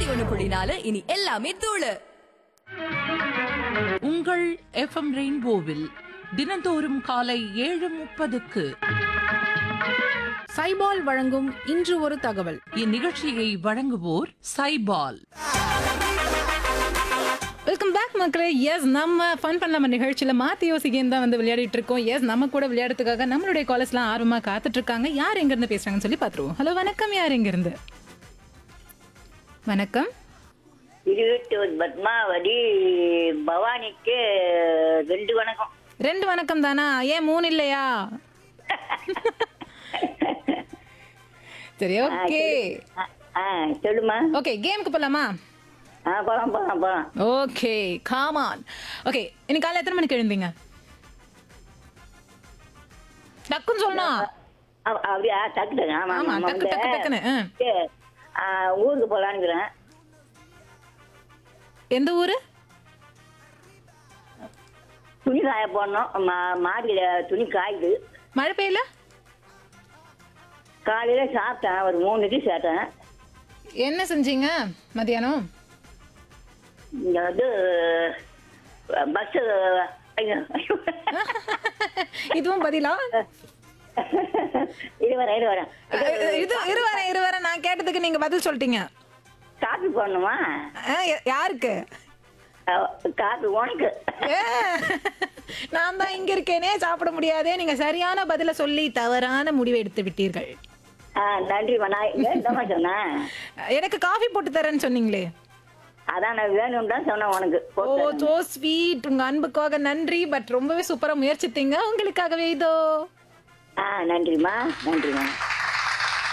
நூத்தி ஒண்ணு புள்ளி நாலு இனி எல்லாமே தூளு உங்கள் எஃப்எம் ரெயின்போவில் தினந்தோறும் காலை ஏழு முப்பதுக்கு சைபால் வழங்கும் இன்று ஒரு தகவல் இந்நிகழ்ச்சியை வழங்குவோர் சைபால் வெல்கம் பேக் மக்களே எஸ் நம்ம ஃபன் பண்ணலாம நிகழ்ச்சியில மாத்தி யோசிக்கேன் தான் வந்து விளையாடிட்டு இருக்கோம் எஸ் நம்ம கூட விளையாடுறதுக்காக நம்மளுடைய காலேஜ்லாம் ஆர்வமா காத்துட்டு இருக்காங்க யார் எங்க இருந்து பேசுறாங்கன்னு சொல்லி பாத்துருவோம் ஹலோ வணக்கம் யார் எங்க இருந்து வணக்கம் இருபத்தூர் பத்மாவதி பவானிக்கு ரெண்டு வணக்கம் ரெண்டு வணக்கம் தானா ஏன் மூணு இல்லையா சரி ஓகே ஆ, ஆ சொல்லுமா ஓகே கேமுக்கு போலாமா ஆ போலாம் போலாம் போலாம் ஓகே காமான் ஓகே இன்னைக்கு காலையில் எத்தனை மணிக்கு எழுந்தீங்க டக்குன்னு சொல்லணும் அ- அப்படியா டக்கு டக்கு ஆமா ஆமா, ஆமா டக்கு, டக்கு, டக்குன்னு, ஆ. வந்து, ஆ, ஊருக்கு போலான்னுக்கிறேன் எந்த ஊரு துணி காய போடணும் மா- மாடியில துணி காயுது மழை பெய்யல காலையில சாப்பிட்டேன் ஒரு மூணு இட்லி சாப்பிட்டேன் என்ன செஞ்சீங்க மதியானம் இங்க வந்து பஸ் இதுவும் பதிலா இது வரேன் இது வரேன் இது இருவரேன் இருவரேன் நான் கேட்டதுக்கு நீங்க பதில் சொல்லிட்டீங்க காப்பி போடணுமா ஆ, யா- யாருக்கு அஹ், காப்பி உனக்கு ஏ, நான் தான் இங்க இருக்கேனே சாப்பிட முடியாதே நீங்க சரியான பதில சொல்லி தவறான முடிவை எடுத்து விட்டீர்கள் ஆ நன்றிம்மா நான் என்னம்மா சொன்னேன் எனக்கு காஃபி போட்டு தரேன்னு சொன்னீங்களே அதான் நான் வேணும்னு தான் சொன்னேன் உனக்கு ஓ போட்டு தரேன். சோ ஸ்வீட் உங்க அன்புக்காக நன்றி பட் ரொம்பவே சூப்பரா முயற்சித்தீங்க உங்களுக்காகவே இதோ ஆ நன்றிம்மா நன்றிம்மா